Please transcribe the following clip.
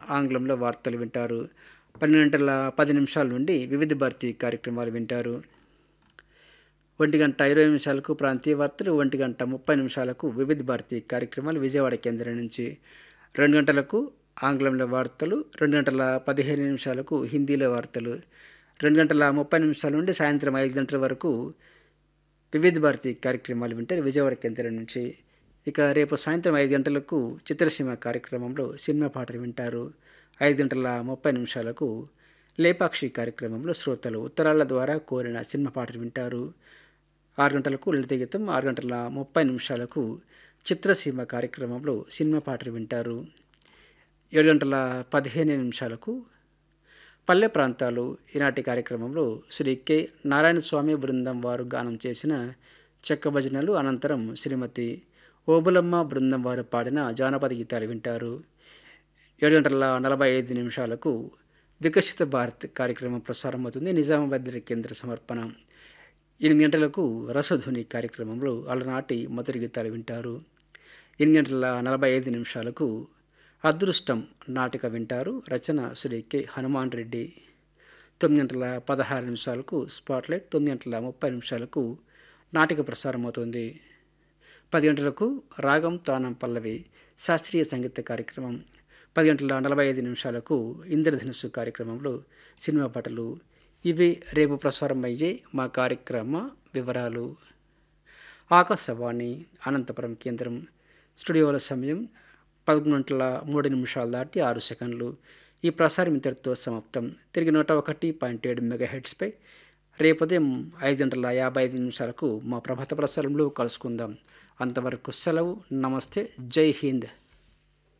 ఆంగ్లంలో వార్తలు వింటారు పన్నెండు గంటల పది నిమిషాల నుండి వివిధ భారతి కార్యక్రమాలు వింటారు ఒంటి గంట ఇరవై నిమిషాలకు ప్రాంతీయ వార్తలు ఒంటి గంట ముప్పై నిమిషాలకు వివిధ భారతి కార్యక్రమాలు విజయవాడ కేంద్రం నుంచి రెండు గంటలకు ఆంగ్లంలో వార్తలు రెండు గంటల పదిహేను నిమిషాలకు హిందీలో వార్తలు రెండు గంటల ముప్పై నిమిషాల నుండి సాయంత్రం ఐదు గంటల వరకు వివిధ భారతి కార్యక్రమాలు వింటారు విజయవాడ కేంద్రం నుంచి ఇక రేపు సాయంత్రం ఐదు గంటలకు చిత్రసీమ కార్యక్రమంలో సినిమా పాటలు వింటారు ఐదు గంటల ముప్పై నిమిషాలకు లేపాక్షి కార్యక్రమంలో శ్రోతలు ఉత్తరాల ద్వారా కోరిన సినిమా పాటలు వింటారు ఆరు గంటలకు లలిత గీతం ఆరు గంటల ముప్పై నిమిషాలకు చిత్రసీమ కార్యక్రమంలో సినిమా పాటలు వింటారు ఏడు గంటల పదిహేను నిమిషాలకు పల్లె ప్రాంతాలు ఈనాటి కార్యక్రమంలో శ్రీ కె నారాయణ స్వామి బృందం వారు గానం చేసిన చెక్క భజనలు అనంతరం శ్రీమతి ఓబులమ్మ బృందం వారు పాడిన జానపద గీతాలు వింటారు ఏడు గంటల నలభై ఐదు నిమిషాలకు వికసిత భారత్ కార్యక్రమం ప్రసారం అవుతుంది నిజామాబాద్ కేంద్ర సమర్పణ ఎనిమిది గంటలకు రసధ్వని కార్యక్రమంలో అలనాటి మొదటి గీతాలు వింటారు ఎనిమిది గంటల నలభై ఐదు నిమిషాలకు అదృష్టం నాటిక వింటారు రచన శ్రీ కె హనుమాన్ రెడ్డి తొమ్మిది గంటల పదహారు నిమిషాలకు స్పాట్లైట్ తొమ్మిది గంటల ముప్పై నిమిషాలకు నాటిక ప్రసారం అవుతుంది పది గంటలకు రాగం తానం పల్లవి శాస్త్రీయ సంగీత కార్యక్రమం పది గంటల నలభై ఐదు నిమిషాలకు ఇంద్రధనుస్సు కార్యక్రమంలో సినిమా పాటలు ఇవి రేపు ప్రసారం అయ్యే మా కార్యక్రమ వివరాలు ఆకాశవాణి అనంతపురం కేంద్రం స్టూడియోల సమయం పదకొండు గంటల మూడు నిమిషాలు దాటి ఆరు సెకండ్లు ఈ ప్రసారం ఇంతటితో సమాప్తం తిరిగి నూట ఒకటి పాయింట్ ఏడు మెగా హెడ్స్పై రేపు ఉదయం ఐదు గంటల యాభై ఐదు నిమిషాలకు మా ప్రభాత ప్రసారంలో కలుసుకుందాం అంతవరకు సెలవు నమస్తే జై హింద్